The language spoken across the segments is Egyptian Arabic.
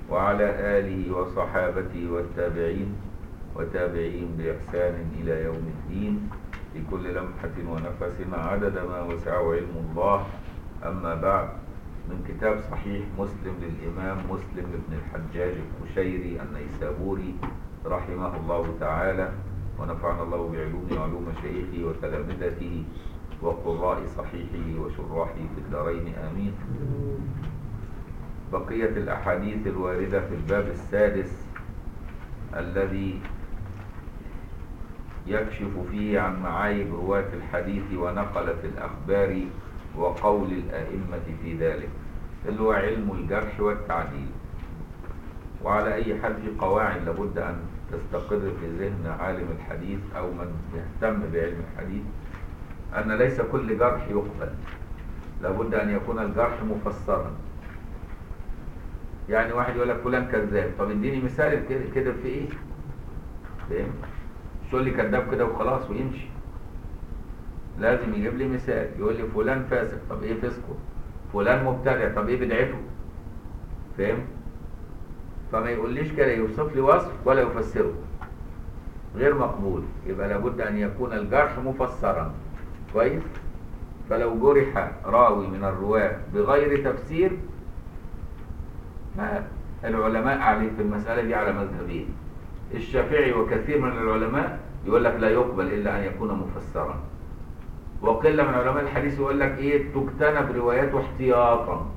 وعلى آله وصحابته والتابعين وتابعين بإحسان إلى يوم الدين في كل لمحة ونفس عدد ما وسعه علم الله أما بعد من كتاب صحيح مسلم للإمام مسلم بن الحجاج القشيري النيسابوري رحمه الله تعالى ونفعنا الله بعلوم وعلوم شيخه وتلامذته وقراء صحيحه وشراحه في الدارين آمين بقية الأحاديث الواردة في الباب السادس الذي يكشف فيه عن معايب رواة الحديث ونقلة الأخبار وقول الأئمة في ذلك اللي هو علم الجرح والتعديل وعلى أي حال في قواعد لابد أن تستقر في ذهن عالم الحديث أو من يهتم بعلم الحديث أن ليس كل جرح يقبل لابد أن يكون الجرح مفسرا يعني واحد يقول لك فلان كذاب طب اديني مثال كده في ايه فاهم مش يقول لي كذاب كده وخلاص ويمشي لازم يجيب لي مثال يقول لي فلان فاسق طب ايه فسقه فلان مبتدع طب ايه بدعته فاهم فما يقوليش كده يوصف لي وصف ولا يفسره غير مقبول يبقى لابد ان يكون الجرح مفسرا كويس فلو جرح راوي من الرواه بغير تفسير العلماء عليه في المسألة دي على مذهبين الشافعي وكثير من العلماء يقول لك لا يقبل إلا أن يكون مفسرا وقلة من علماء الحديث يقول لك إيه تجتنب رواياته احتياطا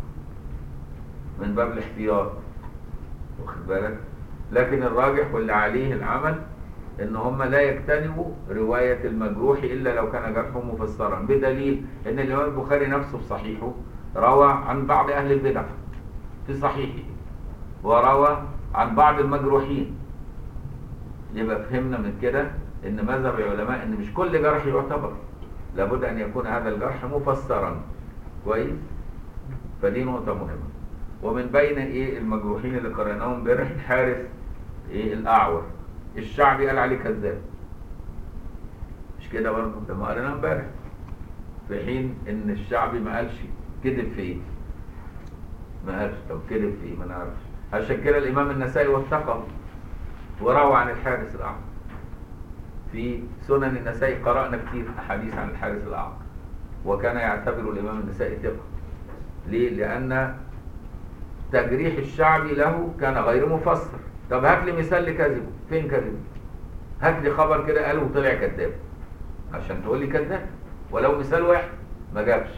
من باب الاحتياط واخد بالك لكن الراجح واللي عليه العمل ان هم لا يجتنبوا رواية المجروح الا لو كان جرحه مفسرا بدليل ان الامام البخاري نفسه في صحيحه روى عن بعض اهل البدع في صحيحه وروى عن بعض المجروحين يبقى فهمنا من كده ان مذهب العلماء ان مش كل جرح يعتبر لابد ان يكون هذا الجرح مفسرا كويس فدي نقطة مهمة ومن بين ايه المجروحين اللي قرأناهم امبارح الحارث ايه الاعور الشعبي قال عليه كذاب مش كده برضه لما قرأناه امبارح في حين ان الشعبي ما قالش كذب في ايه ما قالش طب كذب في ايه ما نعرفش عشان كده الامام النسائي وثقه وروى عن الحارث الاعور في سنن النسائي قرأنا كتير احاديث عن الحارث الاعور وكان يعتبر الامام النسائي ثقه ليه لان تجريح الشعبي له كان غير مفسر طب هات لي مثال لكذبه فين كذبه هات لي خبر كده قاله وطلع كذاب عشان تقول لي كذاب ولو مثال واحد ما جابش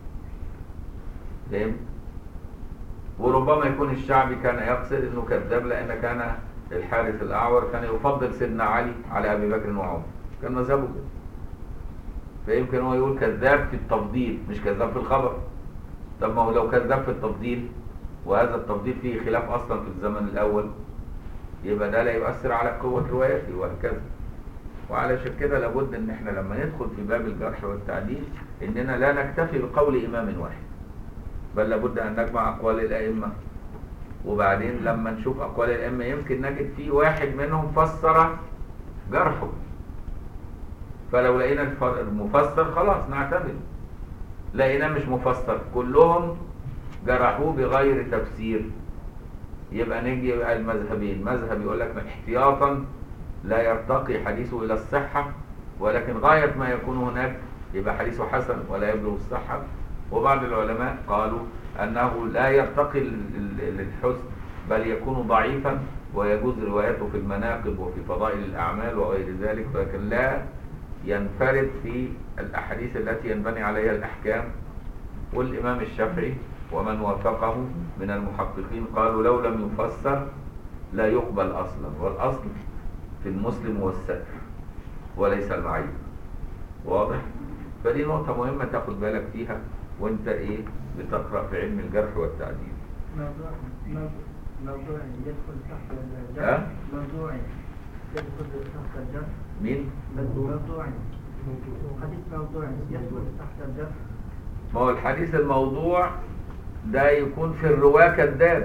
فهمت وربما يكون الشعبي كان يقصد انه كذاب لان كان الحارث الاعور كان يفضل سيدنا علي على ابي بكر وعمر كان مذهبه كده فيمكن هو يقول كذاب في التفضيل مش كذاب في الخبر طب ما هو لو كذاب في التفضيل وهذا التفضيل فيه خلاف اصلا في الزمن الاول يبقى ده لا يؤثر على قوة روايته وهكذا وعلشان كده لابد ان احنا لما ندخل في باب الجرح والتعديل اننا لا نكتفي بقول امام واحد بل لابد ان نجمع اقوال الائمة وبعدين لما نشوف اقوال الائمة يمكن نجد فيه واحد منهم فسر جرحه فلو لقينا المفسر خلاص نعتمد لقيناه مش مفسر كلهم جرحوه بغير تفسير يبقى نيجي المذهبين مذهب يقول لك احتياطا لا يرتقي حديثه الى الصحة ولكن غاية ما يكون هناك يبقى حديثه حسن ولا يبلغ الصحة وبعض العلماء قالوا انه لا يرتقي للحسن بل يكون ضعيفا ويجوز روايته في المناقب وفي فضائل الاعمال وغير ذلك ولكن لا ينفرد في الاحاديث التي ينبني عليها الاحكام والامام الشافعي ومن وافقه من المحققين قالوا لو لم يفسر لا يقبل اصلا والاصل في المسلم هو الستر وليس العيب واضح فدي نقطة مهمة تاخد بالك فيها وانت ايه بتقرأ في علم الجرح والتعديل موضوع موضوع يدخل تحت الجرح ها؟ موضوع يدخل تحت الجرح مين موضوع حديث موضوع يدخل تحت الجرح ما هو الحديث الموضوع ده يكون في الرواة كذاب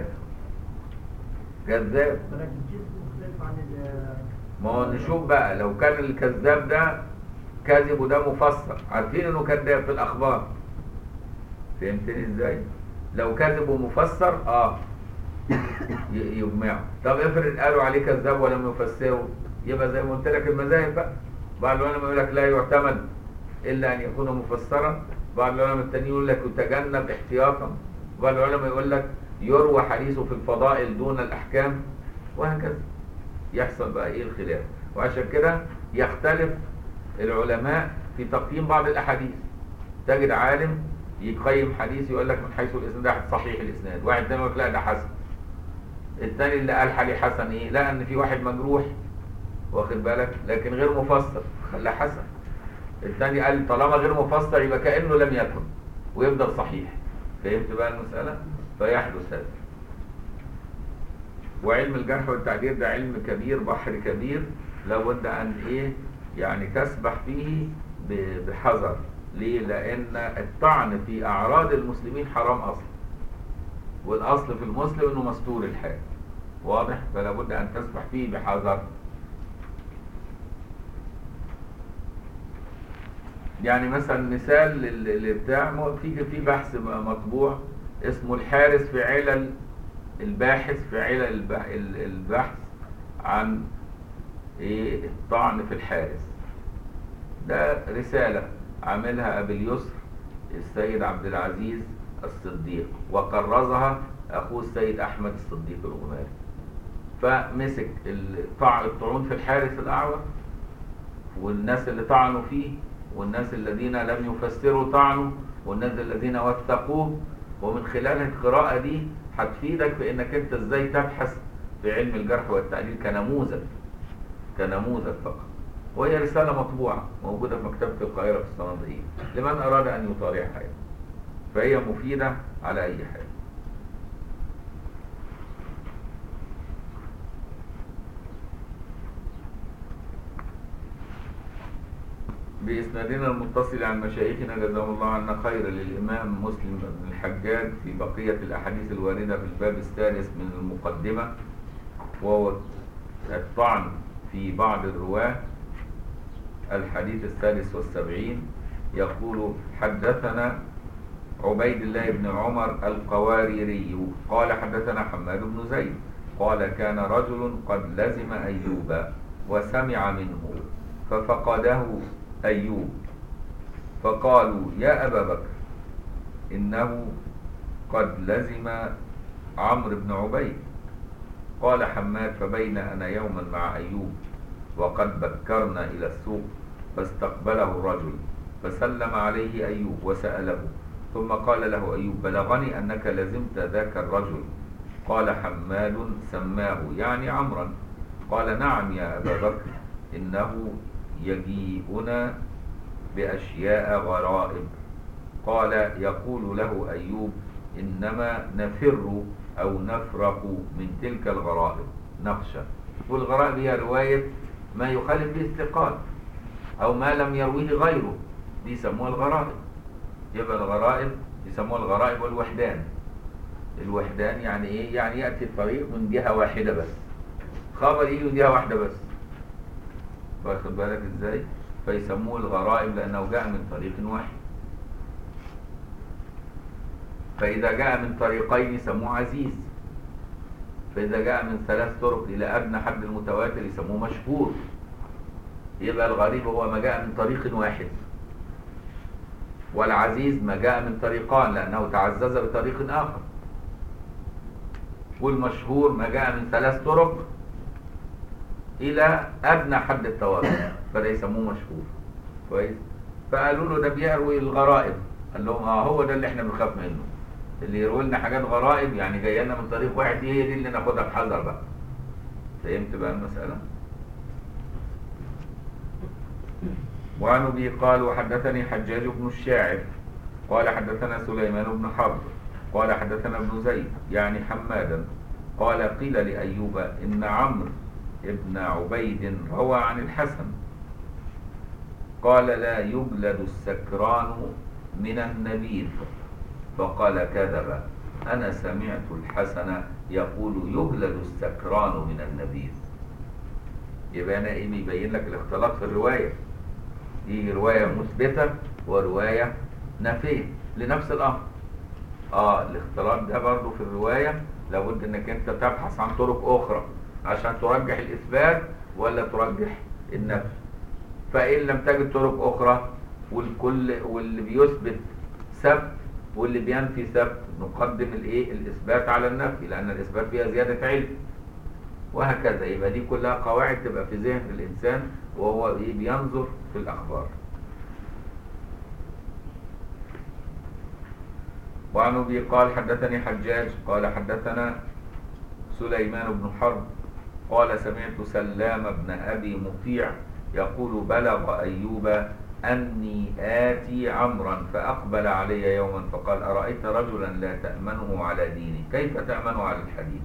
كذاب ولكن جزء مختلف عن ال- ما هو نشوف بقى لو كان الكذاب ده كاذب وده مفسر عارفين انه كذاب في الاخبار فهمتني ازاي لو كذب ومفسر اه ي- يجمعوا طب افرض قالوا عليه كذاب ولم يفسروا يبقى زي ما قلت لك المذاهب بقى بعض العلماء يقول لك لا يعتمد الا ان يكون مفسرا بعض العلماء التانيين يقول لك يتجنب احتياطا بعض العلماء يقول لك يروى حديثه في الفضائل دون الاحكام وهكذا يحصل بقى ايه الخلاف وعشان كده يختلف العلماء في تقييم بعض الاحاديث تجد عالم يقيم حديث يقول لك من حيث الاسناد ده صحيح الاسناد واحد تاني يقول لك لا ده حسن الثاني اللي قال حالي حسن ايه لقى ان في واحد مجروح واخد بالك لكن غير مفسر خلاه حسن الثاني قال طالما غير مفسر يبقى كانه لم يكن ويفضل صحيح فهمت بقى المساله فيحدث هذا وعلم الجرح والتعديل ده علم كبير بحر كبير لابد ان ايه يعني تسبح فيه ب- بحذر ليه لان الطعن في اعراض المسلمين حرام اصلا والاصل في المسلم انه مستور الحال واضح فلا بد ان تسبح فيه بحذر يعني مثلا مثال لل- لبتاع مو- في في بحث م- مطبوع اسمه الحارس في علل الباحث في علل الب- ال- البحث عن ايه الطعن في الحارس ده رسالة عاملها أبي اليسر السيد عبد العزيز الصديق وكرزها أخوه السيد أحمد الصديق الغماري فمسك الطع- الطعون في الحارس الأعور والناس اللي طعنوا فيه والناس الذين لم يفسروا طعنه والناس الذين وثقوه ومن خلال القراءة دي هتفيدك في انك انت ازاي تبحث في علم الجرح والتعديل كنموذج كنموذج فقط وهي رسالة مطبوعة موجودة في مكتبة القاهرة في الصناديق لمن أراد أن يطالعها يعني. فهي مفيدة على أي حال بإسنادنا المتصل عن مشايخنا جزاهم الله عنا خير للإمام مسلم بن الحجاج في بقية الأحاديث الواردة في الباب الثالث من المقدمة وهو الطعن في بعض الرواة الحديث الثالث والسبعين يقول حدثنا عبيد الله بن عمر القواريري قال حدثنا حماد بن زيد قال كان رجل قد لزم أيوب وسمع منه ففقده أيوب فقالوا يا أبا بكر إنه قد لزم عمرو بن عبيد قال حماد فبين أنا يوما مع أيوب وقد بكرنا إلى السوق فاستقبله الرجل فسلم عليه أيوب وسأله ثم قال له أيوب بلغني أنك لزمت ذاك الرجل قال حماد سماه يعني عمرا قال نعم يا أبا بكر إنه يجيئنا بأشياء غرائب قال يقول له أيوب إنما نفر أو نفرق من تلك الغرائب نخشى والغرائب هي رواية ما يخالف به الثقات أو ما لم يرويه غيره دي يسموها الغرائب يبقى الغرائب يسموها الغرائب والوحدان الوحدان يعني ايه يعني يأتي الطريق من جهة واحدة بس خبر يجي من جهة واحدة بس واخد بالك ازاي فيسموه الغرائب لأنه جاء من طريق واحد فإذا جاء من طريقين يسموه عزيز فإذا جاء من ثلاث طرق إلى أدنى حد المتواتر يسموه مشهور يبقى الغريب هو ما جاء من طريق واحد والعزيز ما جاء من طريقان لأنه تعزز بطريق آخر والمشهور ما جاء من ثلاث طرق إلى أدنى حد التواتر فده يسموه مشهور كويس فقالوا له ده بيروي الغرائب قال لهم اه هو ده اللي احنا بنخاف منه اللي يروي لنا حاجات غرائب يعني جايه لنا من طريق واحد دي هي دي اللي ناخدها بحذر بقى فهمت بقى المسألة؟ وعن ابي قال وحدثني حجاج بن الشاعر قال حدثنا سليمان بن حرب قال حدثنا ابن زيد يعني حمادا قال قيل لأيوب إن عمرو ابن عبيد روى عن الحسن قال لا يجلد السكران من النبيذ فقال كذب أنا سمعت الحسن يقول يجلد السكران من النبيذ يبقى أنا إيه بيبين لك الاختلاط في الرواية دي رواية مثبتة ورواية نافية لنفس الأمر اه الاختلاط ده برضه في الرواية لابد انك انت تبحث عن طرق اخرى عشان ترجح الاثبات ولا ترجح النفي فان لم تجد طرق اخرى والكل واللي بيثبت سبت واللي بينفي سبت نقدم الايه الاثبات على النفي لان الاثبات فيها زياده علم وهكذا يبقى دي كلها قواعد تبقى في ذهن الانسان وهو إيه بينظر في الاخبار وعن ابي قال حدثني حجاج قال حدثنا سليمان بن حرب قال سمعت سلام بن ابي مطيع يقول بلغ ايوب اني اتي عمرا فاقبل علي يوما فقال ارايت رجلا لا تامنه على ديني كيف تامنه على الحديث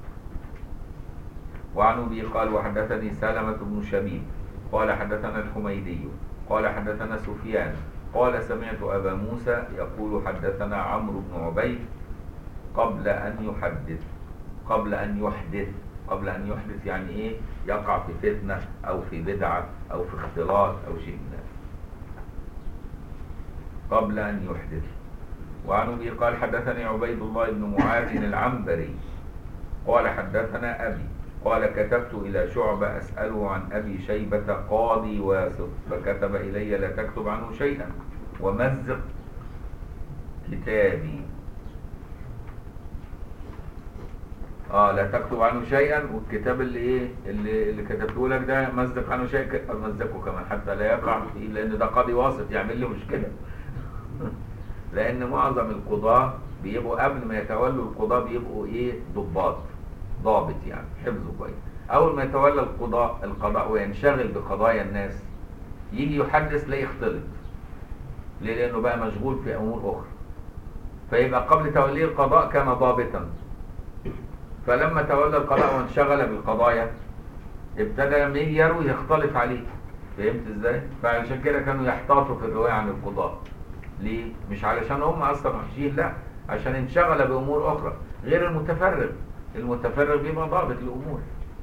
وعن ابي قال وحدثني سلمة بن شبيب قال حدثنا الحميدي قال حدثنا سفيان قال سمعت ابا موسى يقول حدثنا عمرو بن عبيد قبل ان يحدث قبل ان يحدث قبل ان يحدث يعني ايه يقع في فتنه او في بدعه او في اختلاط او شيء من ذلك قبل ان يحدث وعن ابي قال حدثني عبيد الله بن معاذ العنبري قال حدثنا ابي قال كتبت إلى شعبة أسأله عن أبي شيبة قاضي واسط فكتب إلي لا تكتب عنه شيئا ومزق كتابي اه لا تكتب عنه شيئا والكتاب اللي ايه اللي, اللي كتبته لك ده مزق عنه شيء مزقه كمان حتى لا يقع فيه لان ده قاضي واسط يعمل لي مشكله لان معظم القضاه بيبقوا قبل ما يتولوا القضاه بيبقوا ايه ضباط ضابط يعني حفظه كويس اول ما يتولى القضاء القضاء وينشغل بقضايا الناس يجي يحدث لا يختلط ليه لانه بقى مشغول في امور اخرى فيبقى قبل توليه القضاء كان ضابطا فلما تولى القضاء وانشغل بالقضايا ابتدى لما يجي يروي يختلط عليه فهمت ازاي؟ فعشان كده كانوا يحتاطوا في الروايه عن القضاء ليه؟ مش علشان هم اصلا وحشين لا عشان انشغل بامور اخرى غير المتفرغ المتفرغ بيبقى ضابط الامور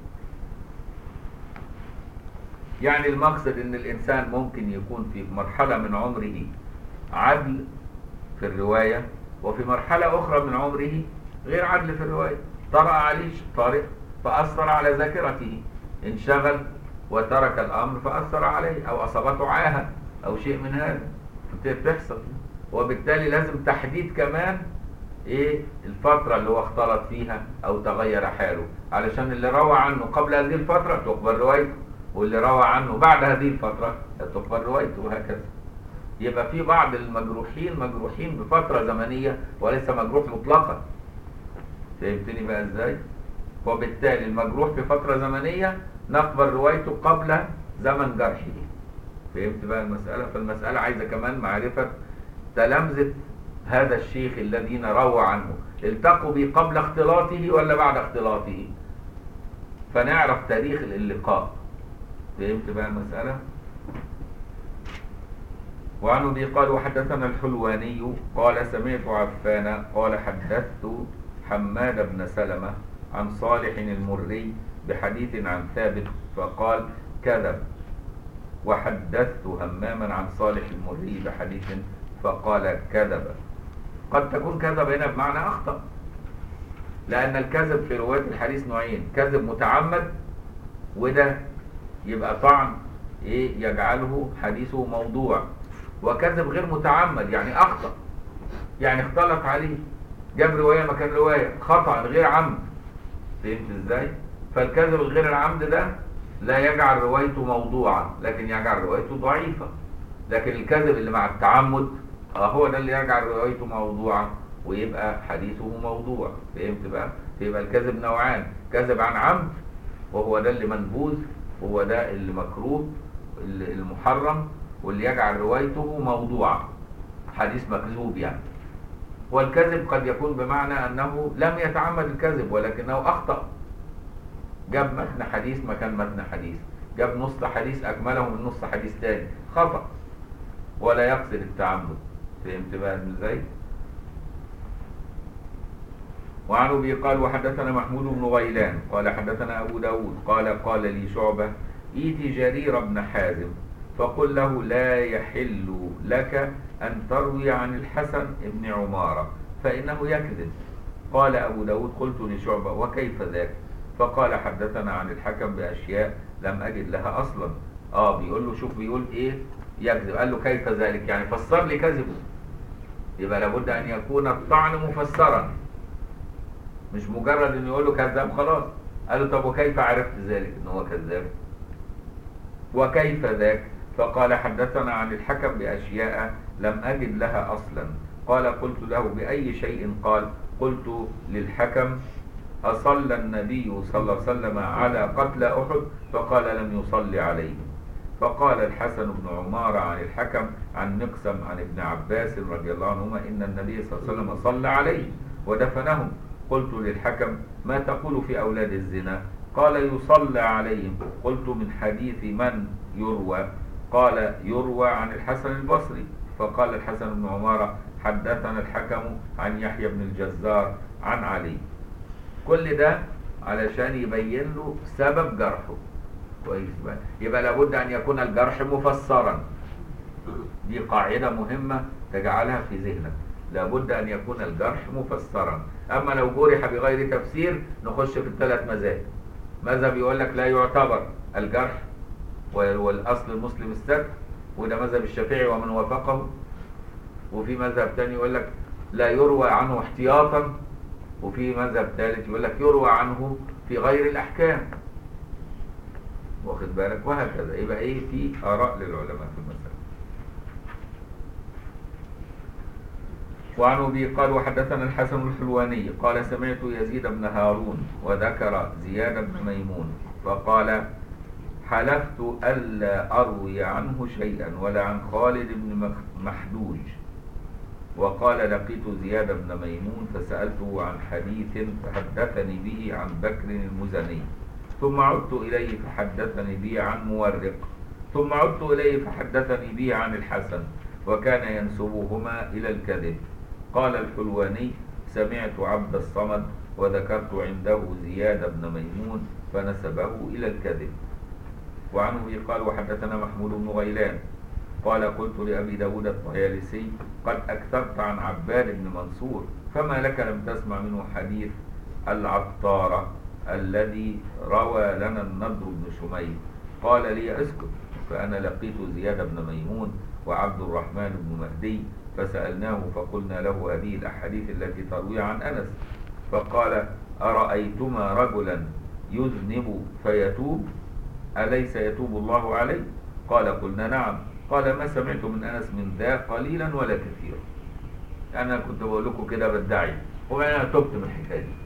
يعني المقصد ان الانسان ممكن يكون في مرحلة من عمره عدل في الرواية وفي مرحلة اخرى من عمره غير عدل في الرواية طرأ عليه طارئ فأثر على ذاكرته انشغل وترك الامر فأثر عليه او اصابته عاهة او شيء من هذا بتحصل وبالتالي لازم تحديد كمان ايه الفترة اللي هو اختلط فيها او تغير حاله علشان اللي روى عنه قبل هذه الفترة تقبل روايته واللي روى عنه بعد هذه الفترة تقبل روايته وهكذا يبقى في بعض المجروحين مجروحين بفترة زمنية وليس مجروح مطلقا فهمتني بقى ازاي وبالتالي المجروح في فترة زمنية نقبل روايته قبل زمن جرحه فهمت بقى المسألة فالمسألة عايزة كمان معرفة تلامذة هذا الشيخ الذين روى عنه التقوا به قبل اختلاطه ولا بعد اختلاطه فنعرف تاريخ اللقاء فهمت بقى المسألة وعن ابي قال وحدثنا الحلواني قال سمعت عفان قال حدثت حماد بن سلمة عن صالح المري بحديث عن ثابت فقال كذب وحدثت هماما عن صالح المري بحديث فقال كذب قد تكون كذب هنا بمعنى أخطأ لأن الكذب في رواية الحديث نوعين كذب متعمد وده يبقى طعن إيه يجعله حديثه موضوع وكذب غير متعمد يعني أخطأ يعني اختلط عليه جاب رواية مكان رواية خطأ غير عمد فهمت ازاي؟ فالكذب الغير العمد ده لا يجعل روايته موضوعا لكن يجعل روايته ضعيفة لكن الكذب اللي مع التعمد اه هو ده اللي يجعل روايته موضوعا ويبقى حديثه موضوع فهمت بقى يبقى الكذب نوعان كذب عن عمد وهو ده اللي منبوذ وهو ده اللي مكروه اللي المحرم واللي يجعل روايته موضوعا حديث مكذوب يعني والكذب قد يكون بمعنى انه لم يتعمد الكذب ولكنه اخطأ جاب متن حديث مكان متن حديث جاب نص حديث اجمله من نص حديث تاني خطأ ولا يقصد التعمد فهمت بقى ازاي وعن ابي قال وحدثنا محمود بن غيلان قال حدثنا ابو داود قال قال لي شعبة ايتي جرير بن حازم فقل له لا يحل لك ان تروي عن الحسن بن عمارة فانه يكذب قال أبو داود قلت لشعبة وكيف ذاك فقال حدثنا عن الحكم بأشياء لم أجد لها أصلا آه بيقول له شوف بيقول إيه يكذب قال له كيف ذلك يعني فسر لي كذبه يبقى لابد أن يكون الطعن مفسرا مش مجرد انه يقول له كذاب خلاص قال له طب وكيف عرفت ذلك ان هو كذاب وكيف ذاك فقال حدثنا عن الحكم باشياء لم اجد لها اصلا قال قلت له باي شيء قال قلت للحكم اصلى النبي صلى الله عليه وسلم على قتل احد فقال لم يصلي عليهم فقال الحسن بن عمارة عن الحكم عن مقسم عن ابن عباس رضي الله عنهما إن النبي صلى الله عليه وسلم صلى عليه ودفنهم قلت للحكم ما تقول في أولاد الزنا قال يصلى عليهم قلت من حديث من يروى قال يروى عن الحسن البصري فقال الحسن بن عمارة حدثنا الحكم عن يحيى بن الجزار عن علي كل ده علشان يبين له سبب جرحه كويس بقى يبقى لابد ان يكون الجرح مفسرا دي قاعدة مهمة تجعلها في ذهنك لابد ان يكون الجرح مفسرا اما لو جرح بغير تفسير نخش في الثلاث مذاهب مذهب يقول لك لا يعتبر الجرح والاصل المسلم الستر وده مذهب الشافعي ومن وافقه وفي مذهب تاني يقول لك لا يروى عنه احتياطا وفي مذهب ثالث يقول لك يروى عنه في غير الاحكام واخد بالك وهكذا يبقى ايه في اراء للعلماء في المسألة وعن ابي قال وحدثنا الحسن الحلواني قال سمعت يزيد بن هارون وذكر زياد بن ميمون فقال حلفت الا اروي عنه شيئا ولا عن خالد بن محدوج وقال لقيت زياد بن ميمون فسالته عن حديث فحدثني به عن بكر المزني ثم عدت إليه فحدثني به عن مورق ثم عدت إليه فحدثني به عن الحسن وكان ينسبهما إلى الكذب قال الحلواني سمعت عبد الصمد وذكرت عنده زياد بن ميمون فنسبه إلى الكذب وعنه قال وحدثنا محمود بن غيلان قال قلت لأبي داود الطيالسي قد أكثرت عن عباد بن منصور فما لك لم تسمع منه حديث العطارة الذي روى لنا النضر بن شميل قال لي اسكت فأنا لقيت زياد بن ميمون وعبد الرحمن بن مهدي فسألناه فقلنا له هذه الأحاديث التي تروي عن أنس فقال أرأيتما رجلا يذنب فيتوب أليس يتوب الله عليه قال قلنا نعم قال ما سمعت من أنس من ذا قليلا ولا كثيرا أنا كنت بقول لكم كده بدعي وأنا تبت من الحكاية دي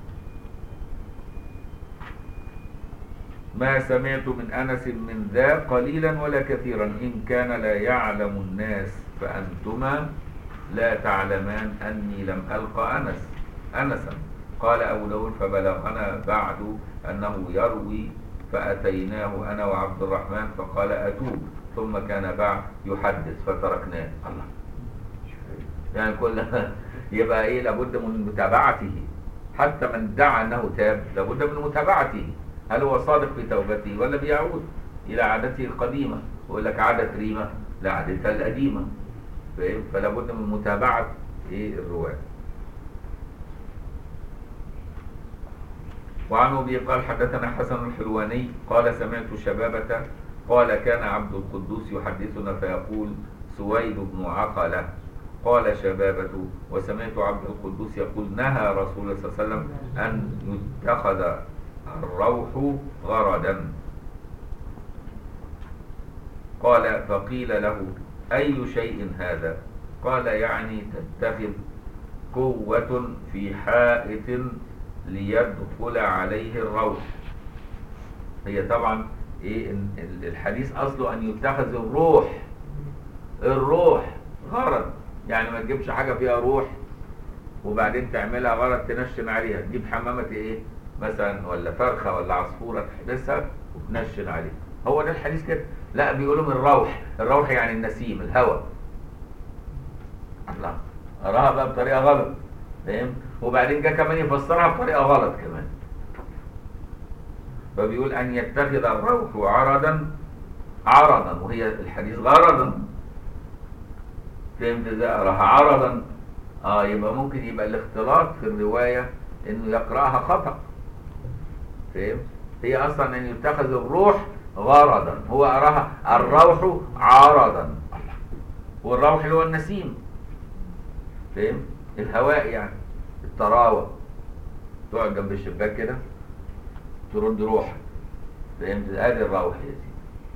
ما سمعت من أنس من ذا قليلا ولا كثيرا إن كان لا يعلم الناس فأنتما لا تعلمان أني لم ألقى أنس أنسا قال أبو داود فبلغنا بعد أنه يروي فأتيناه أنا وعبد الرحمن فقال أتوب ثم كان بعد يحدث فتركناه الله يعني كل يبقى إيه لابد من متابعته حتى من ادعى أنه تاب لابد من متابعته هل هو صادق في توبته ولا بيعود إلى عادته القديمة يقول لك عادة ريمة لعادتها القديمة فاهم فلا بد من متابعة إيه الرواة وعن أبي قال حدثنا حسن الحلواني قال سمعت شبابة قال كان عبد القدوس يحدثنا فيقول سويد بن عقلة قال شبابة وسمعت عبد القدوس يقول نهى رسول الله صلى الله عليه وسلم أن يتخذ الروح غردا قال فقيل له أي شيء هذا قال يعني تتخذ قوة في حائط ليدخل عليه الروح هي طبعا ايه الحديث اصله ان يتخذ الروح الروح غرض يعني ما تجيبش حاجه فيها روح وبعدين تعملها غرض تنشن عليها تجيب حمامه ايه مثلا ولا فرخه ولا عصفوره تحبسها وتنشن عليها هو ده الحديث كده لا بيقولوا من الروح الروح يعني النسيم الهواء الله قراها بقى بطريقه غلط فاهم وبعدين جه كمان يفسرها بطريقه غلط كمان فبيقول ان يتخذ الروح عرضا عرضا وهي الحديث غرضا فهمت ازاي اراها عرضا اه يبقى ممكن يبقى الاختلاط في الرواية انه يقرأها خطأ فهمت هي اصلا ان يتخذ الروح غرضا هو اراها الروح عرضا والروح اللي هو النسيم فهمت الهواء يعني الطراوة تقعد جنب الشباك كده ترد روحك فهمت ادي الروح يا سيدي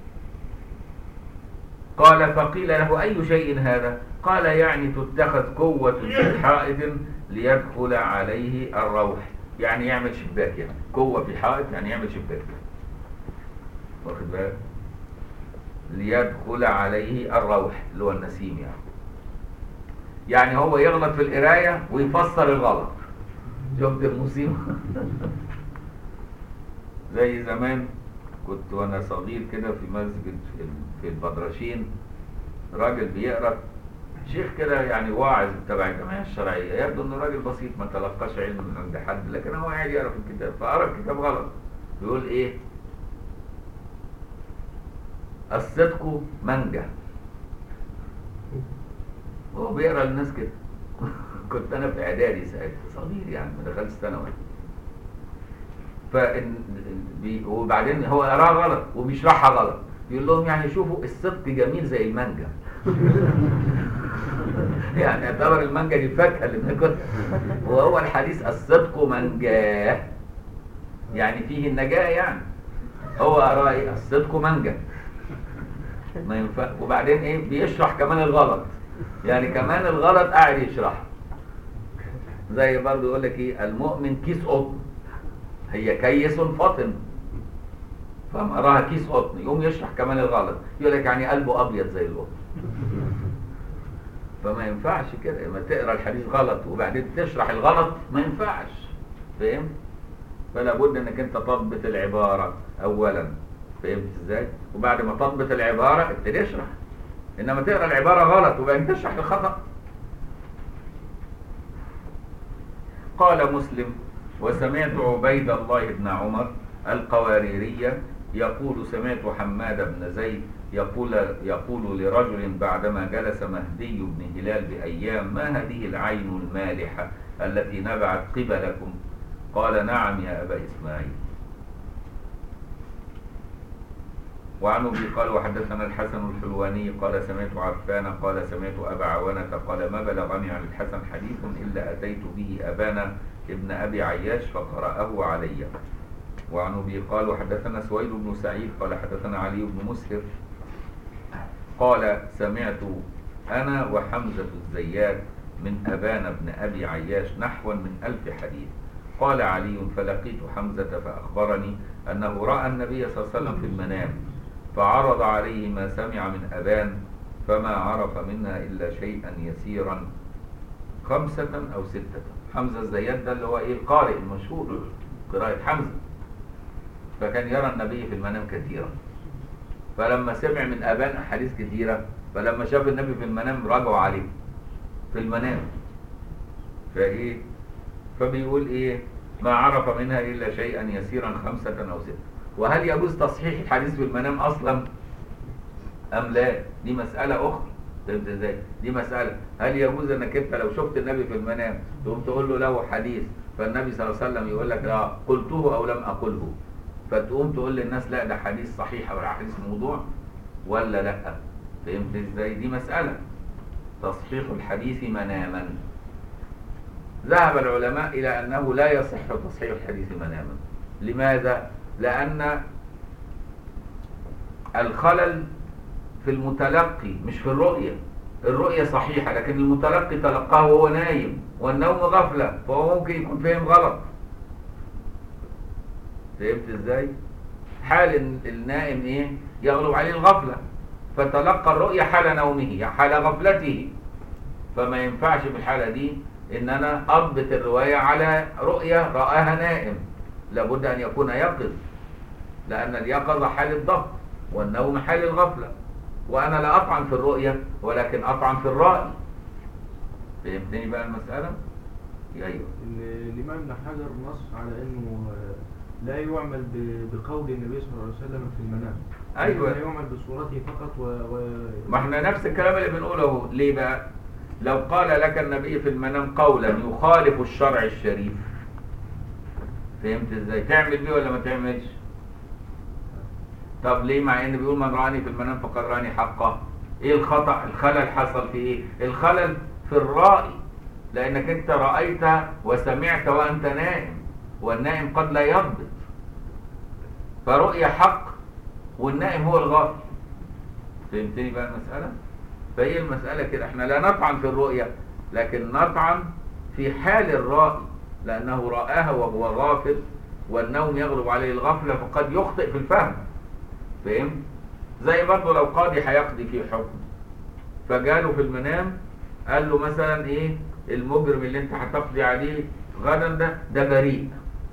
قال فقيل له أي شيء هذا قال يعني تتخذ قوة في حائط ليدخل عليه الروح يعني يعمل شباك يعني قوة في حائط يعني يعمل شباك واخد بالك ليدخل عليه الروح اللي هو النسيم يعني يعني هو يغلط في القراية ويفسر الغلط شفت المصيبة زي زمان كنت وانا صغير كده في مسجد في في البدرشين راجل بيقرا شيخ كده يعني واعظ تبع الجمعيه الشرعيه يبدو انه راجل بسيط ما تلقاش علم من عند حد لكن هو قاعد يقرا في الكتاب فقرا الكتاب غلط بيقول ايه الصدق منجا هو بيقرا للناس كده كنت انا في اعدادي ساعتها صغير يعني ما دخلتش ثانوي فإن بي وبعدين هو قراها غلط وبيشرحها غلط يقول لهم يعني شوفوا الصدق جميل زي المانجا يعني اعتبر المانجا دي الفاكهه اللي بناكلها وهو الحديث الصدق منجاه يعني فيه النجاه يعني هو قرا ايه الصدق منجا ما ينفع وبعدين ايه بيشرح كمان الغلط يعني كمان الغلط قاعد يشرح زي برضه يقول لك ايه المؤمن كيس قطن هي كيس فطن فقام قراها كيس قطن يقوم يشرح كمان الغلط يقول لك يعني قلبه ابيض زي القطن فما ينفعش كده لما تقرا الحديث غلط وبعدين تشرح الغلط ما ينفعش فاهم فلا بد انك انت تضبط العباره اولا فهمت ازاي وبعد ما تضبط العباره ابتدي اشرح انما تقرا العباره غلط وبعدين تشرح الخطا قال مسلم وسمعت عبيد الله بن عمر القواريري يقول سمعت حماد بن زيد يقول يقول لرجل بعدما جلس مهدي بن هلال بأيام ما هذه العين المالحة التي نبعت قبلكم قال نعم يا أبا إسماعيل وعن ابي قال وحدثنا الحسن الحلواني قال سمعت عفان قال سمعت ابا عوانة قال ما بلغني عن الحسن حديث الا اتيت به ابانا ابن ابي عياش فقرأه علي وعن ابي قال وحدثنا سويد بن سعيد قال حدثنا علي بن مسهر قال سمعت انا وحمزة الزيات من ابان بن ابي عياش نحوا من الف حديث قال علي فلقيت حمزة فأخبرني أنه رأى النبي صلى الله عليه وسلم في المنام فعرض عليه ما سمع من أبان فما عرف منها إلا شيئا يسيرا خمسة أو ستة حمزة الزيات ده اللي هو إيه القارئ المشهور قراءة حمزة فكان يرى النبي في المنام كثيرا فلما سمع من أبان أحاديث كثيرة فلما شاف النبي في المنام رجعوا عليه في المنام فإيه فبيقول إيه ما عرف منها إلا شيئا يسيرا خمسة أو ستة وهل يجوز تصحيح الحديث في المنام أصلا أم لا دي مسألة أخرى فهمت ازاي دي مسألة هل يجوز انك انت لو شفت النبي في المنام تقوم تقول له له حديث فالنبي صلى الله عليه وسلم يقول لك لا قلته او لم اقله فتقوم تقول للناس لا ده حديث صحيح او حديث موضوع ولا لا فهمت ازاي دي مسألة تصحيح الحديث مناما ذهب العلماء إلى أنه لا يصح تصحيح الحديث مناما لماذا؟ لأن الخلل في المتلقي مش في الرؤية الرؤية صحيحة لكن المتلقي تلقاه وهو نايم والنوم غفلة فهو ممكن يكون فهم غلط فهمت ازاي؟ حال النائم ايه؟ يغلب عليه الغفلة فتلقى الرؤية حال نومه حال غفلته فما ينفعش في الحالة دي ان انا اضبط الرواية على رؤية رآها نائم لابد ان يكون يقظ لان اليقظة حال الضبط والنوم حال الغفلة وانا لا اطعن في الرؤية ولكن اطعن في الرأي فهمتني بقى المسألة ايوه الإمام ابن حجر نص على أنه لا يعمل ب- بقول النبي صلى الله عليه وسلم في المنام أيوة. لا يعمل بصورته فقط و... و... ما احنا نفس الكلام اللي بنقوله اهو ليه بقى لو قال لك النبي في المنام قولا يخالف الشرع الشريف فهمت ازاي تعمل بيه ولا ما تعملش طب ليه مع ان بيقول من رآني في المنام فقد رآني حقا ايه الخطأ الخلل حصل في ايه الخلل في الرأي لانك انت رأيت وسمعت وانت نائم والنائم قد لا يضبط فرؤية حق والنائم هو الغافل فهمتني بقى المسألة فهي المسألة كده احنا لا نطعن في الرؤية لكن نطعن في حال الرائي لأنه رآها وهو غافل والنوم يغلب عليه الغفلة فقد يخطئ في الفهم فهمت؟ زي برضه لو قاضي هيقضي في حكم فجاله في المنام قال له مثلا ايه المجرم اللي انت هتقضي عليه غدا ده ده بريء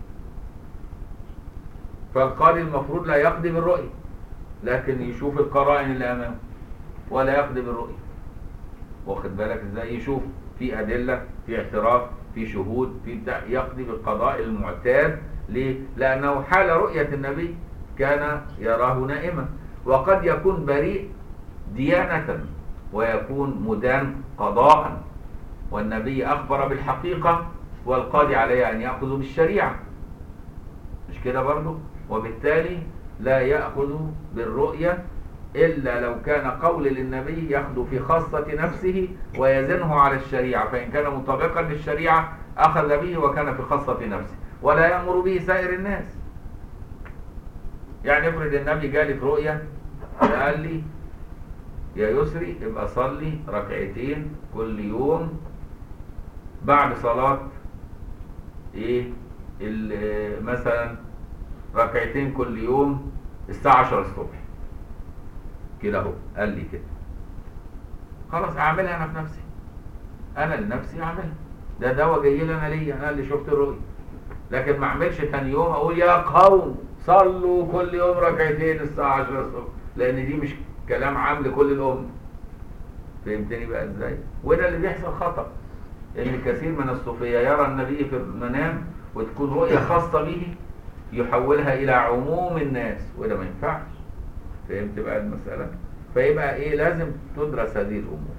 فالقاضي المفروض لا يقضي بالرؤية لكن يشوف القرائن اللي امامه ولا يقضي بالرؤية واخد بالك ازاي يشوف في ادله في اعتراف في شهود في بتاع يقضي بالقضاء المعتاد ليه لانه حال رؤيه النبي كان يراه نائما وقد يكون بريء ديانه ويكون مدان قضاء والنبي اخبر بالحقيقه والقاضي عليه ان ياخذ بالشريعه مش كده برضه وبالتالي لا ياخذ بالرؤيه إلا لو كان قول للنبي يخدو في خاصة نفسه ويزنه على الشريعة فإن كان مطابقا للشريعة أخذ به وكان في خاصة نفسه ولا يأمر به سائر الناس يعني افرض النبي جالي في رؤية قال لي يا يسري ابقى صلي ركعتين كل يوم بعد صلاة ايه ال- مثلا ركعتين كل يوم الساعة 10 الصبح كده اهو قال لي كده خلاص اعملها انا في نفسي انا لنفسي اعملها ده دواء جاي لي انا ليا انا اللي شفت الرؤيا لكن ما اعملش تاني يوم اقول يا قوم صلوا كل يوم ركعتين الساعه 10 الصبح لان دي مش كلام عام لكل الامه فهمتني بقى ازاي وده اللي بيحصل خطا ان كثير من الصوفيه يرى النبي في المنام وتكون رؤيه خاصه به يحولها الى عموم الناس وده ما ينفعش فهمت بقى المسألة فيبقى ايه لازم تدرس هذه الامور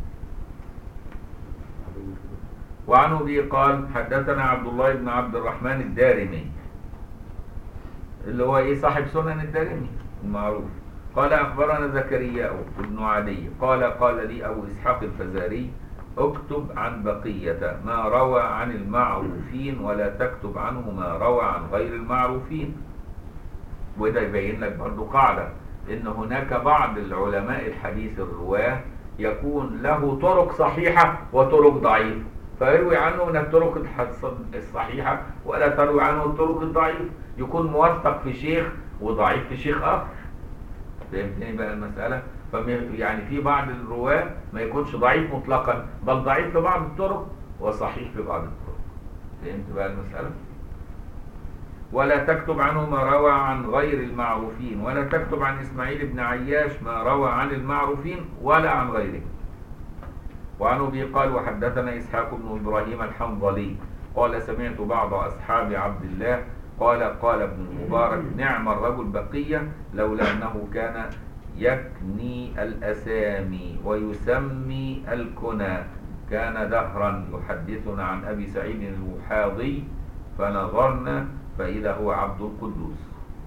وعن ابي قال حدثنا عبد الله بن عبد الرحمن الدارمي اللي هو ايه صاحب سنن الدارمي المعروف قال اخبرنا زكريا بن عدي قال قال لي ابو اسحاق الفزاري اكتب عن بقية ما روى عن المعروفين ولا تكتب عنه ما روى عن غير المعروفين وده يبين لك برضو قاعدة ان هناك بعض العلماء الحديث الرواه يكون له طرق صحيحة وطرق ضعيفة فيروي عنه من الطرق الحس- الصحيحة ولا تروي عنه الطرق الضعيفة يكون موثق في شيخ وضعيف في شيخ آخر فهمتني بقى المسألة فم- يعني في بعض الرواه ما يكونش ضعيف مطلقا بل ضعيف في بعض الطرق وصحيح في بعض الطرق فهمت بقى المسألة ولا تكتب عنه ما روى عن غير المعروفين ولا تكتب عن إسماعيل بن عياش ما روى عن المعروفين ولا عن غيره وعن أبي قال وحدثنا إسحاق بن إبراهيم الحنظلي قال سمعت بعض أصحاب عبد الله قال قال ابن المبارك نعم الرجل بقية لولا أنه كان يكني الأسامي ويسمي الكنى كان دهرا يحدثنا عن أبي سعيد الوحاضي فنظرنا فإذا هو عبد القدوس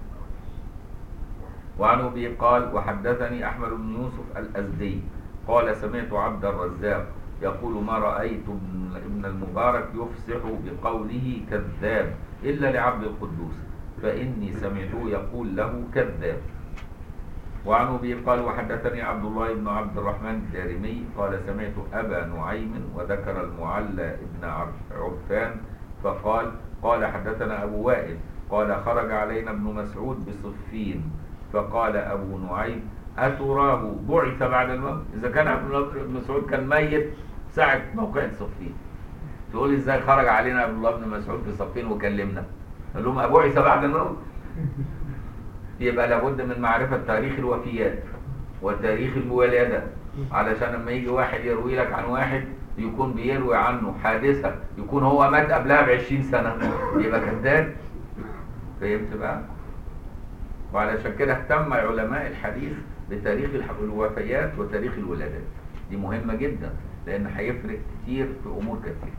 وعن أبي قال وحدثني أحمد بن يوسف الأزدي قال سمعت عبد الرزاق يقول ما رأيت ابن ابن المبارك يفسح بقوله كذاب إلا لعبد القدوس فإني سمعته يقول له كذاب وعن أبي قال وحدثني عبد الله بن عبد الرحمن الدارمي قال سمعت أبا نعيم وذكر المعلى بن عفان فقال قال حدثنا أبو وائل قال خرج علينا ابن مسعود بصفين فقال أبو نعيم أتراه بعث بعد الموت إذا كان ابن مسعود كان ميت ساعة موقع صفين تقول ازاي خرج علينا عبد الله بن مسعود بصفين وكلمنا قال لهم أبعث بعد الموت يبقى لابد من معرفة تاريخ الوفيات وتاريخ الولادة علشان لما يجي واحد يروي لك عن واحد يكون بيروي عنه حادثة يكون هو مات قبلها بعشرين سنة يبقى كذاب فهمت بقى وعلشان كده اهتم علماء الحديث بتاريخ الح- الوفيات وتاريخ الولادات دي مهمة جدا لان هيفرق كتير في امور كتير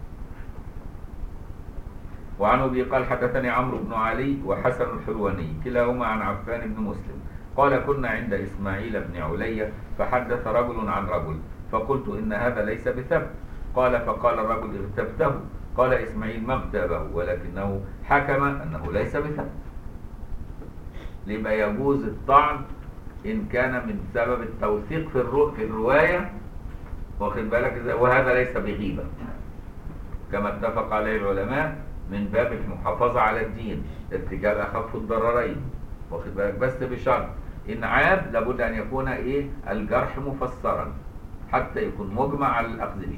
وعن ابي قال حدثني عمرو بن علي وحسن الحلواني كلاهما عن عفان بن مسلم قال كنا عند اسماعيل بن علية فحدث رجل عن رجل فقلت ان هذا ليس بثبت قال فقال الرجل اغتبته قال اسماعيل ما اغتابه ولكنه حكم انه ليس بثبت لما يجوز الطعن ان كان من سبب التوثيق في الرو... في الروايه واخد بالك ازاي وهذا ليس بغيبه كما اتفق عليه العلماء من باب المحافظه على الدين ارتكاب اخف الضررين واخد بالك بس بشرط ان عاب لابد ان يكون ايه الجرح مفسرا حتى يكون مجمع على الاخذ به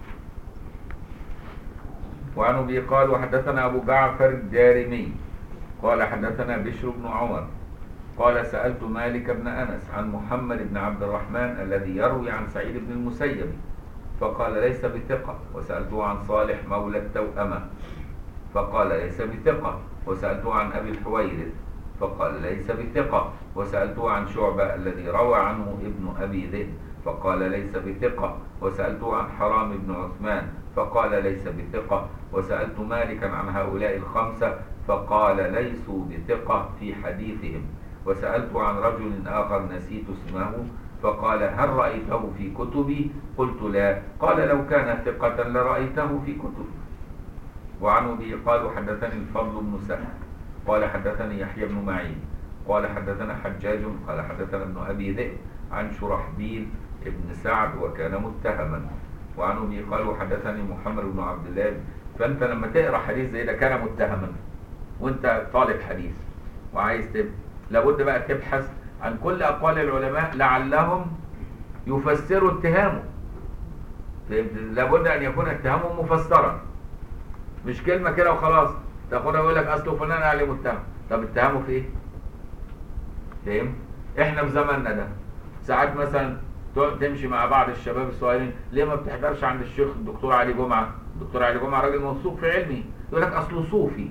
وعن ابي قال وحدثنا ابو جعفر الدارمي قال حدثنا بشر بن عمر قال سألت مالك بن أنس عن محمد بن عبد الرحمن الذي يروي عن سعيد بن المسيب فقال ليس بثقة وسألته عن صالح مولى التوأمة فقال ليس بثقة وسألته عن أبي الحويرث فقال ليس بثقة وسألته عن شعبة الذي روى عنه ابن أبي ذئب فقال ليس بثقة وسألته عن حرام بن عثمان فقال ليس بثقة وسألت مالكا عن هؤلاء الخمسة فقال ليسوا بثقة في حديثهم وسألت عن رجل آخر نسيت اسمه فقال هل رأيته في كتبي قلت لا قال لو كان ثقة لرأيته في كتبي وعن أبي قال حدثني الفضل بن سهل قال حدثني يحيى بن معين قال حدثنا حجاج قال حدثنا ابن أبي ذئب عن شرحبيل ابن سعد وكان متهما وعن أبي قال وحدثني محمد بن عبد الله فأنت لما تقرأ حديث زي ده كان متهما وانت طالب حديث وعايز تبقى لابد بقى تبحث عن كل أقوال العلماء لعلهم يفسروا اتهامه فهمت؟ لابد أن يكون اتهامه مفسرا مش كلمة كده وخلاص تاخدها ويقول لك أصله فلان عليه متهم طب اتهامه في إيه؟ فاهم؟ إحنا في زماننا ده ساعات مثلا تقعد تمشي مع بعض الشباب الصغيرين ليه ما بتحضرش عند الشيخ الدكتور علي جمعة الدكتور علي جمعة راجل موثوق في علمه يقول لك أصله صوفي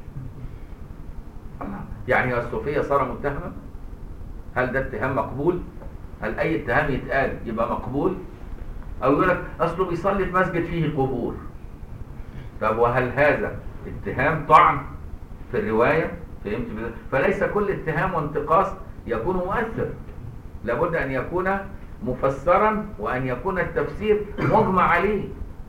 يعني الصوفية صار متهما هل ده اتهام مقبول هل اي اتهام يتقال يبقى مقبول او يقول لك اصله بيصلي في مسجد فيه قبور طب وهل هذا اتهام طعن في الرواية فهمت بذلك؟ فليس كل اتهام وانتقاص يكون مؤثر لابد ان يكون مفسرا وان يكون التفسير مجمع عليه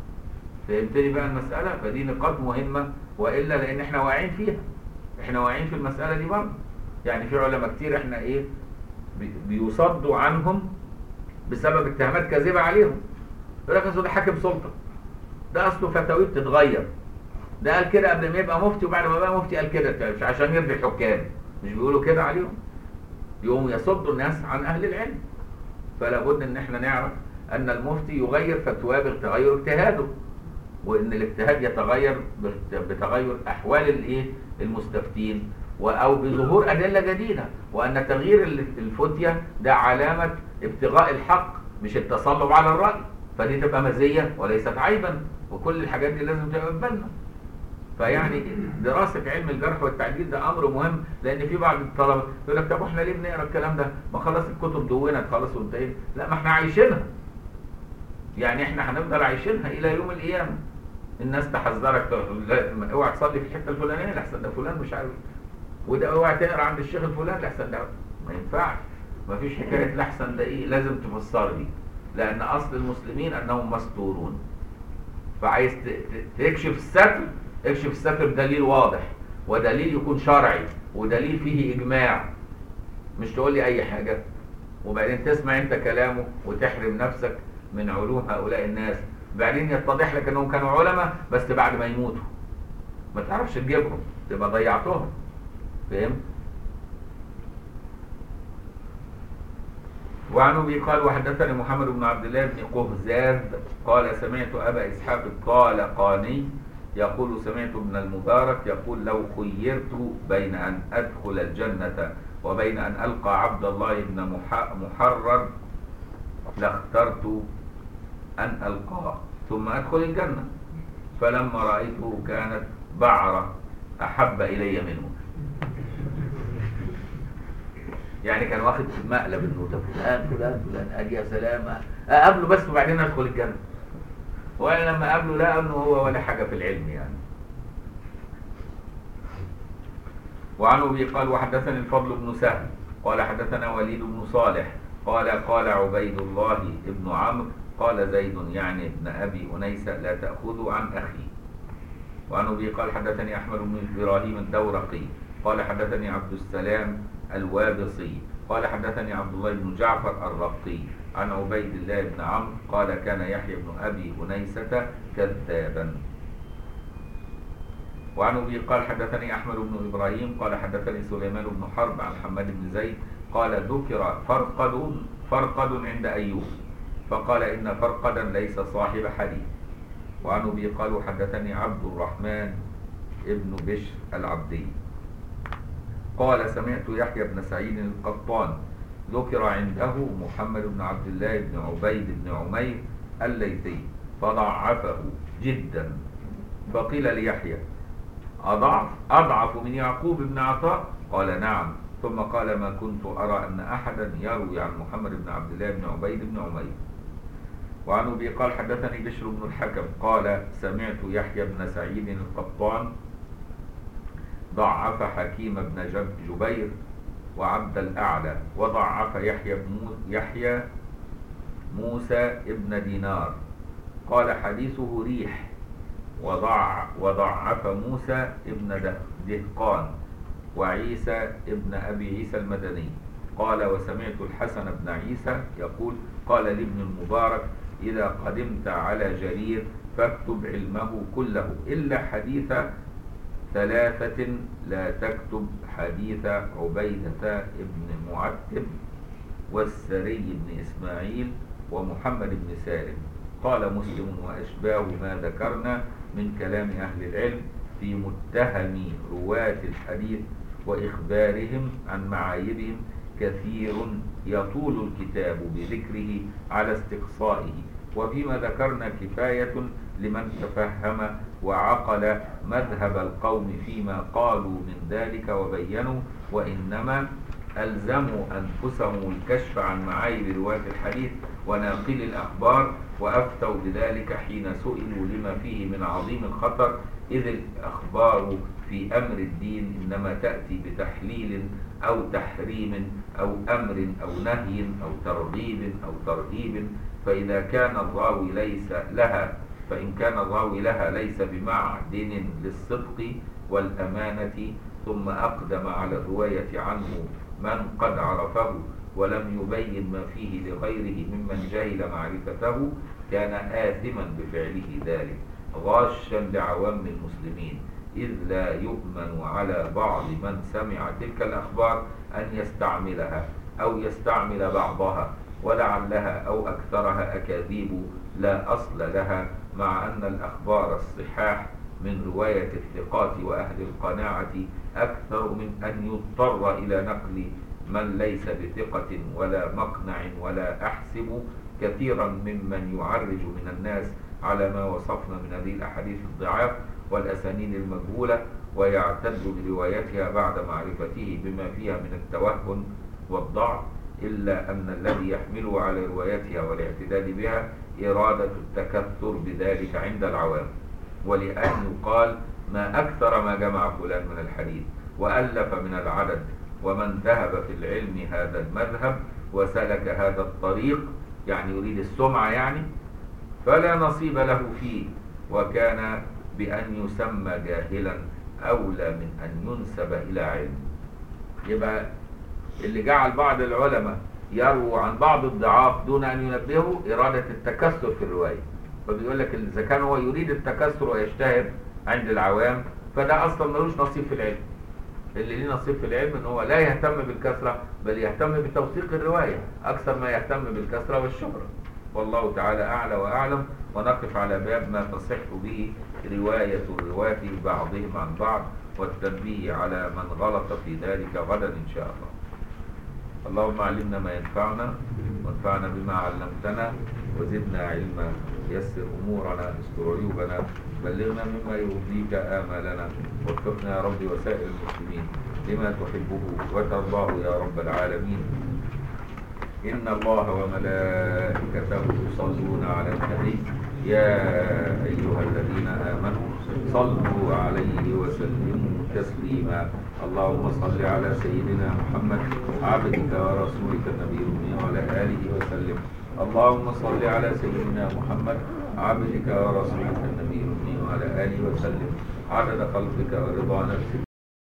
فهمتني بقى المسألة فدي نقاط مهمة وإلا لأن احنا واعيين فيها احنا واعيين في المسألة دي برضه يعني في علماء كتير احنا ايه بي- بيصدوا عنهم بسبب اتهامات كاذبة عليهم يقول لك اصل ده حاكم سلطة ده اصله فتاويه بتتغير ده قال كده قبل ما يبقى مفتي وبعد ما بقى مفتي قال كده مش عشان يرضي الحكام مش بيقولوا كده عليهم يقوموا يصدوا الناس عن اهل العلم فلا بد ان احنا نعرف ان المفتي يغير فتواه بتغير اجتهاده وان الاجتهاد يتغير بت- بتغير احوال الايه المستفتين و- او بظهور ادله جديده وان تغيير ال- الفتيه ده علامه ابتغاء الحق مش التصلب على الراي فدي تبقى مزيه وليست عيبا وكل الحاجات دي لازم تبقى في بالنا فيعني دراسة علم الجرح والتعديل ده أمر مهم لأن في بعض الطلبة يقول لك طب احنا ليه بنقرا الكلام ده؟ ما خلاص الكتب دونت خلاص وانتهينا، لا ما احنا عايشينها. يعني احنا هنفضل عايشينها إلى يوم القيامة. الناس تحذرك تقول لا، اوعى تصلي في الحتة الفلانية لأحسن ده فلان مش عارف. وده اوعى تقرا عند الشيخ الفلاني لأحسن ده ما ينفعش. ما فيش حكاية لأحسن ده إيه لازم تفسر لي. لأن أصل المسلمين أنهم مستورون. فعايز ت- ت- تكشف الستر اكشف الستر بدليل واضح ودليل يكون شرعي ودليل فيه اجماع مش تقول لي اي حاجه وبعدين تسمع انت كلامه وتحرم نفسك من علوم هؤلاء الناس بعدين يتضح لك انهم كانوا علماء بس بعد ما يموتوا ما تعرفش تجيبهم تبقى ضيعتهم فهمت وعن ابي قال وحدثني محمد بن عبد الله بن قهزاز قال سمعت ابا اسحاق الطالقاني يقول سمعت ابن المبارك يقول لو خيرت بين ان ادخل الجنه وبين ان القى عبد الله بن مح- محرر لاخترت ان القاه ثم ادخل الجنه فلما رايته كانت بعره احب الي منه يعني كان واخد في المقلب انه ده فلان فلان فلان اجي يا سلام اقابله بس وبعدين ادخل الجنه وانا لما اقابله لا انه هو ولا حاجه في العلم يعني وعن ابي قال وحدثني الفضل بن سهل قال حدثنا وليد بن صالح قال قال عبيد الله بن عمرو قال زيد يعني ابن ابي انيس لا تاخذوا عن اخي وعن ابي قال حدثني احمد بن ابراهيم الدورقي قال حدثني عبد السلام الوابصي قال حدثني عبد الله بن جعفر الرقي عن عبيد الله بن عمرو قال كان يحيى بن ابي انيسه كذابا وعن ابي قال حدثني احمد بن ابراهيم قال حدثني سليمان بن حرب عن محمد بن زيد قال ذكر فرقد فرقد عند ايوب فقال ان فرقدا ليس صاحب حديث وعن ابي قال وحدثني عبد الرحمن ابن بشر العبدي قال سمعت يحيى بن سعيد القطان ذكر عنده محمد بن عبد الله بن عبيد بن عمير الليثي فضعفه جدا فقيل ليحيى أضعف أضعف من يعقوب بن عطاء قال نعم ثم قال ما كنت أرى أن أحدا يروي عن محمد بن عبد الله بن عبيد بن عمير وعن أبي قال حدثني بشر بن الحكم قال سمعت يحيى بن سعيد القطان ضعف حكيم بن جب- جبير وعبد الأعلى وضعف يحيى بن مو- يحيى موسى ابن دينار قال حديثه ريح وضع وضعف موسى ابن ده- دهقان وعيسى ابن أبي عيسى المدني قال وسمعت الحسن بن عيسى يقول قال لابن المبارك إذا قدمت على جرير فاكتب علمه كله إلا حديث ثلاثة لا تكتب حديث عبيدة ابن معتب والسري بن إسماعيل ومحمد بن سالم قال مسلم وأشباه ما ذكرنا من كلام أهل العلم في متهم رواة الحديث وإخبارهم عن معايبهم كثير يطول الكتاب بذكره على استقصائه وفيما ذكرنا كفاية لمن تفهم وعقل مذهب القوم فيما قالوا من ذلك وبينوا وإنما ألزموا أنفسهم الكشف عن معايب رواة الحديث وناقل الأخبار وأفتوا بذلك حين سئلوا لما فيه من عظيم الخطر إذ الأخبار في أمر الدين إنما تأتي بتحليل أو تحريم أو أمر أو نهي أو ترغيب أو ترهيب فإذا كان الراوي ليس لها فإن كان الراوي لها ليس بمعدن للصدق والأمانة ثم أقدم على الرواية عنه من قد عرفه ولم يبين ما فيه لغيره ممن جهل معرفته كان آثما بفعله ذلك غاشا لعوام المسلمين إذ لا يؤمن على بعض من سمع تلك الأخبار أن يستعملها أو يستعمل بعضها ولعلها أو أكثرها أكاذيب لا أصل لها مع أن الأخبار الصحاح من رواية الثقات وأهل القناعة أكثر من أن يضطر إلى نقل من ليس بثقة ولا مقنع ولا أحسب كثيرا ممن يعرج من الناس على ما وصفنا من هذه الأحاديث الضعاف والأسانيد المجهولة ويعتد بروايتها بعد معرفته بما فيها من التوهن والضعف إلا أن الذي يحمله على روايتها والاعتداد بها إرادة التكثر بذلك عند العوام ولأن يقال ما أكثر ما جمع فلان من الحديث وألف من العدد ومن ذهب في العلم هذا المذهب وسلك هذا الطريق يعني يريد السمعة يعني فلا نصيب له فيه وكان بأن يسمى جاهلا أولى من أن ينسب إلى علم يبقى اللي جعل بعض العلماء يرووا عن بعض الضعاف دون أن ينبهوا إرادة التكسر في الرواية فبيقول لك إذا كان هو يريد التكسر ويجتهد عند العوام فده أصلا ملوش نصيب في العلم اللي ليه نصيب في العلم ان هو لا يهتم بالكثرة بل يهتم بتوثيق الرواية اكثر ما يهتم بالكثرة والشهرة والله تعالى اعلى واعلم ونقف على باب ما تصح به رواية الرواة بعضهم عن بعض والتنبيه على من غلط في ذلك غدا ان شاء الله اللهم علمنا ما ينفعنا وانفعنا بما علمتنا وزدنا علما يسر امورنا استر عيوبنا بلغنا مما يرضيك امالنا وفقنا يا رب وسائر المسلمين لما تحبه وترضاه يا رب العالمين إن الله وملائكته يصلون على النبي يا أيها الذين آمنوا صلوا عليه وسلموا تسليما اللهم صل على سيدنا محمد عبدك ورسولك النبي الأمي وعلى آله وسلم اللهم صل على سيدنا محمد عبدك ورسولك النبي الأمي وعلى آله وسلم عدد خلقك ورضا نفسك